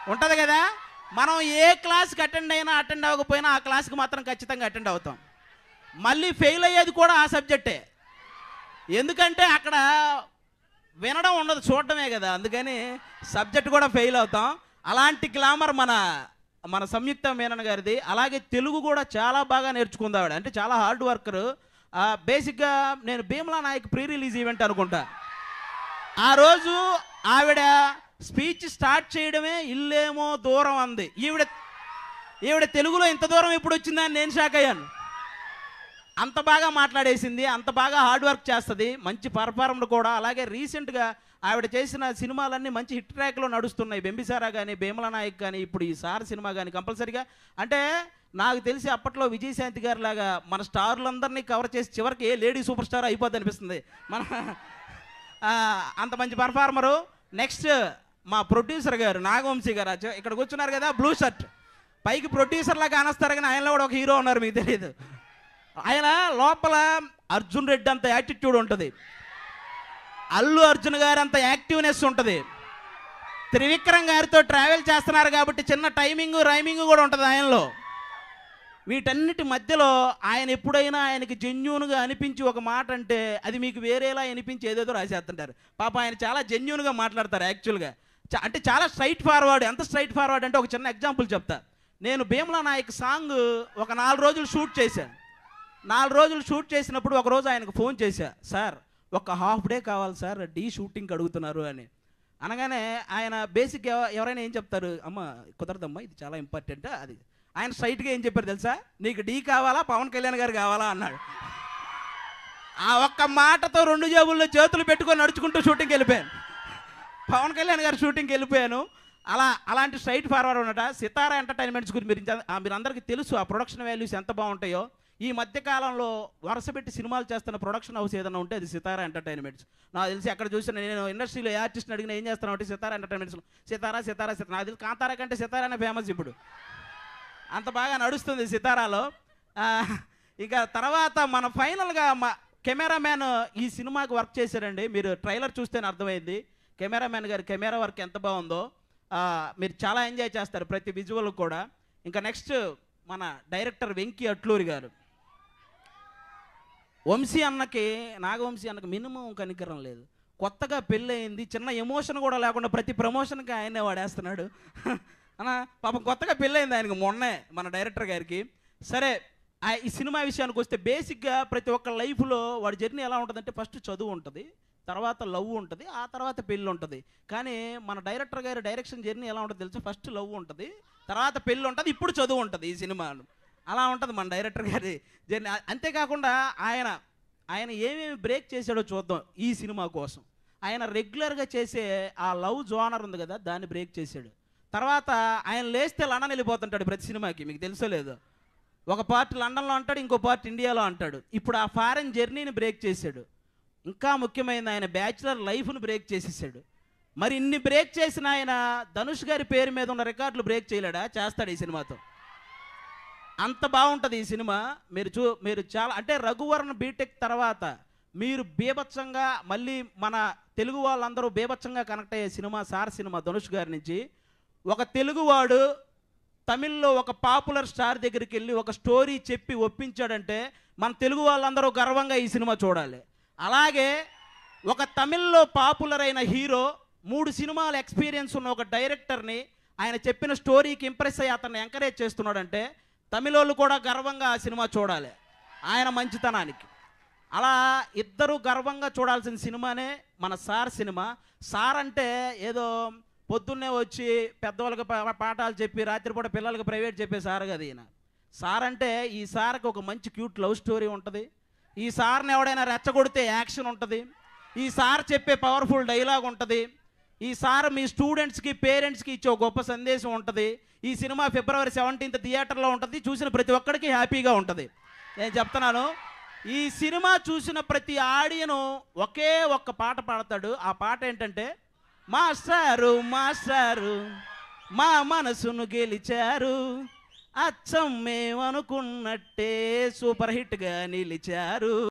ఉంటుంది కదా మనం ఏ క్లాస్కి అటెండ్ అయినా అటెండ్ అవ్వకపోయినా ఆ క్లాస్కి మాత్రం ఖచ్చితంగా అటెండ్ అవుతాం మళ్ళీ ఫెయిల్ అయ్యేది కూడా ఆ సబ్జెక్టే ఎందుకంటే అక్కడ వినడం ఉండదు చూడటమే కదా అందుకని సబ్జెక్ట్ కూడా ఫెయిల్ అవుతాం అలాంటి గ్లామర్ మన మన సంయుక్త మేనన్ గారిది అలాగే తెలుగు కూడా చాలా బాగా నేర్చుకుంది ఆవిడ అంటే చాలా హార్డ్ వర్కర్ బేసిక్గా నేను Bheemla Nayak pre release event అనుకుంటా ఆ రోజు ఆవిడ స్పీచ్ స్టార్ట్ చేయడమే ఇల్లేమో దూరం అంది ఈవిడ ఈవిడ తెలుగులో ఇంత దూరం ఎప్పుడు వచ్చిందని నేను షాక్ అయ్యాను అంత బాగా మాట్లాడేసింది అంత బాగా హార్డ్ వర్క్ చేస్తుంది మంచి పర్ఫార్మర్ కూడా అలాగే రీసెంట్గా ఆవిడ చేసిన సినిమాలన్నీ మంచి హిట్ ట్రాక్లో నడుస్తున్నాయి బెంబిసారా కానీ భీమల నాయక్ కానీ ఇప్పుడు ఈ సార్ సినిమా కానీ కంపల్సరీగా అంటే నాకు తెలిసి అప్పట్లో విజయశాంతి గారి లాగా మన స్టార్లందరినీ కవర్ చేసి చివరికి ఏ లేడీ సూపర్ స్టార్ అయిపోద్ది అనిపిస్తుంది మన ఆ, అంత మంచి పర్ఫార్మరు నెక్స్ట్ మా ప్రొడ్యూసర్ గారు నాగవంశీ గారు అచ్చ- ఇక్కడ కూర్చున్నారు కదా బ్లూ షర్ట్ పైకి ప్రొడ్యూసర్ లాగా అనస్తారు కానీ ఆయనలో కూడా ఒక హీరో ఉన్నారు మీకు తెలియదు ఆయన లోపల అర్జున్ రెడ్డి అంత యాటిట్యూడ్ ఉంటుంది అల్లు అర్జున్ గారు అంత యాక్టివ్నెస్ ఉంటుంది త్రివిక్రమ్ గారితో ట్రావెల్ చేస్తున్నారు కాబట్టి చిన్న టైమింగ్ రైమింగ్ కూడా ఉంటుంది ఆయనలో వీటన్నిటి మధ్యలో ఆయన ఎప్పుడైనా ఆయనకి జెన్యున్గా అనిపించి ఒక మాట అంటే అది మీకు వేరేలా అనిపించి ఏదేదో రాసేస్తుంటారు పాప ఆయన చాలా జెన్యున్గా మాట్లాడతారు యాక్చువల్గా చా- అంటే చాలా స్ట్రైట్ ఫార్వర్డ్ ఎంత స్ట్రైట్ ఫార్వర్డ్ అంటే ఒక చిన్న ఎగ్జాంపుల్ చెప్తా నేను భీమలా నాయక్ సాంగ్ ఒక నాలుగు రోజులు షూట్ చేశాను నాలుగు రోజులు షూట్ చేసినప్పుడు ఒక రోజు ఆయనకు ఫోన్ చేశా సార్ ఒక హాఫ్ డే కావాలి సార్ డీ షూటింగ్కి అడుగుతున్నారు అని అనగానే ఆయన బేసిక్ ఎవరైనా ఏం చెప్తారు అమ్మ కుదరదమ్మా ఇది చాలా ఇంపార్టెంట్ అది ఆయన స్ట్రైట్గా ఏం చెప్పారు తెలుసా నీకు డీ కావాలా పవన్ కళ్యాణ్ గారు కావాలా అన్నాడు ఆ ఒక్క మాటతో రెండు జేబుల్లో చేతులు పెట్టుకొని నడుచుకుంటూ షూటింగ్కి వెళ్ళిపోయాను పవన్ కళ్యాణ్ గారు షూటింగ్కి వెళ్ళిపోయాను అలా అలాంటి స్ట్రైట్ ఫార్వర్డ్ ఉన్నట సితారా ఎంటర్టైన్మెంట్స్ గురించి మీరు ఇంత- ఆ మీరు అందరికీ తెలుసు ఆ ప్రొడక్షన్ వాల్యూస్ ఎంత బాగుంటాయో ఈ మధ్య కాలంలో వరుస పెట్టి సినిమాలు చేస్తున్న ప్రొడక్షన్ హౌస్ ఏదైనా ఉంటే అది సితారా ఎంటర్టైన్మెంట్స్ నాకు తెలిసి అక్కడ చూసిన నేను ఇండస్ట్రీలో ఏ ఆర్టిస్ట్ని అడిగినా ఏం చేస్తాను అంటే సితారా ఎంటర్టైన్మెంట్స్ సితారా సితారా సితారా నాకు తెలిసి కాంతారా కంటే సితారానే ఫేమస్ ఇప్పుడు అంత బాగా నడుస్తుంది సితారాలో ఆ, ఇక తర్వాత మన ఫైనల్గా మా కెమెరామ్యాన్ ఈ సినిమాకి వర్క్ చేశారండి మీరు ట్రైలర్ చూస్తేనే అర్థమైంది కెమెరామ్యాన్ గారి కెమెరా వర్క్ ఎంత బాగుందో ఆ, మీరు చాలా ఎంజాయ్ చేస్తారు ప్రతి విజువల్ కూడా ఇంకా నెక్స్ట్ మన డైరెక్టర్ వెంకీ అట్లూరి గారు వంశీ అన్నకి నాగవంశీ అన్నకి మినిమం కనికరం లేదు కొత్తగా పెళ్ళి అయింది చిన్న ఎమోషన్ కూడా లేకుండా ప్రతి ప్రమోషన్కి ఆయనే వాడేస్తున్నాడు అన్న పాపం కొత్తగా పెళ్ళి అయింది ఆయనకి మొన్నే మన డైరెక్టర్ గారికి సరే ఆ ఈ సినిమా విషయానికి వస్తే బేసిక్గా ప్రతి ఒక్క లైఫ్లో వాడి జర్నీ ఎలా ఉంటుందంటే ఫస్ట్ చదువు ఉంటుంది తర్వాత లవ్ ఉంటుంది ఆ తర్వాత పెళ్ళి ఉంటుంది కానీ మన డైరెక్టర్ గారి డైరెక్షన్ జర్నీ ఎలా ఉంటుంది తెలుసా ఫస్ట్ లవ్ ఉంటుంది తర్వాత పెళ్ళి ఉంటుంది ఇప్పుడు చదువు ఉంటుంది ఈ సినిమాలో అలా ఉంటుంది మన డైరెక్టర్ గారి జర్నీ అ- అంతేకాకుండా ఆయన ఆయన ఏమేమి బ్రేక్ చేశాడో చూద్దాం ఈ సినిమా కోసం ఆయన రెగ్యులర్గా చేసే ఆ లవ్ జోనర్ ఉంది కదా దాన్ని బ్రేక్ చేశాడు తర్వాత ఆయన లేస్తే లండన్ వెళ్ళిపోతుంటాడు ప్రతి సినిమాకి మీకు తెలుసో లేదో ఒక పార్ట్ లండన్లో అంటాడు ఇంకో పార్ట్ ఇండియాలో అంటాడు ఇప్పుడు ఆ ఫారెన్ జర్నీని బ్రేక్ చేశాడు ఇంకా ముఖ్యమైనది ఆయన బ్యాచులర్ లైఫ్ను బ్రేక్ చేసేసాడు మరి ఇన్ని బ్రేక్ చేసిన ఆయన ధనుష్ గారి పేరు మీద ఉన్న రికార్డులు బ్రేక్ చేయలేడా చేస్తాడు ఈ సినిమాతో అంత బాగుంటుంది ఈ సినిమా మీరు చూ మీరు చాలా అంటే రఘువరన్ బీటెక్ తర్వాత మీరు బీభత్సంగా మళ్ళీ మన తెలుగు వాళ్ళందరూ బీభత్సంగా కనెక్ట్ అయ్యే సినిమా సార్ సినిమా ధనుష్ గారి నుంచి ఒక తెలుగువాడు తమిళ్లో ఒక పాపులర్ స్టార్ దగ్గరికి వెళ్ళి ఒక స్టోరీ చెప్పి ఒప్పించాడంటే మన తెలుగు వాళ్ళందరూ గర్వంగా ఈ సినిమా చూడాలి అలాగే ఒక తమిళ్లో పాపులర్ అయిన హీరో మూడు సినిమాల ఎక్స్పీరియన్స్ ఉన్న ఒక డైరెక్టర్ని ఆయన చెప్పిన స్టోరీకి ఇంప్రెస్ అయ్యి అతన్ని ఎంకరేజ్ చేస్తున్నాడంటే తమిళోళ్ళు కూడా గర్వంగా ఆ సినిమా చూడాలి ఆయన మంచితనానికి అలా ఇద్దరు గర్వంగా చూడాల్సిన సినిమానే మన సార్ సినిమా సార్ అంటే ఏదో పొద్దున్నే వచ్చి పెద్దవాళ్ళకి పా- పాఠాలు చెప్పి రాత్రిపూట పిల్లలకి ప్రైవేట్ చెప్పే సార్ కదా ఈయన సార్ అంటే ఈ సార్కి ఒక మంచి క్యూట్ లవ్ స్టోరీ ఉంటుంది ఈ సార్ని ఎవడైనా రెచ్చగొడితే యాక్షన్ ఉంటుంది ఈ సార్ చెప్పే పవర్ఫుల్ డైలాగ్ ఉంటుంది ఈ సార్ మీ స్టూడెంట్స్కి పేరెంట్స్కి ఇచ్చే ఒక గొప్ప సందేశం ఉంటుంది ఈ సినిమా ఫిబ్రవరి సెవెంటీన్త్ థియేటర్లో ఉంటుంది చూసిన ప్రతి ఒక్కడికి హ్యాపీగా ఉంటుంది నేను చెప్తున్నాను ఈ సినిమా చూసిన ప్రతి ఆడియను ఒకే ఒక్క పాట పాడతాడు ఆ పాట ఏంటంటే మాస్టారు మాస్టారు మా మనసును గెలిచారు అచ్చం మేమనుకున్నట్టే సూపర్ హిట్గా నిలిచారు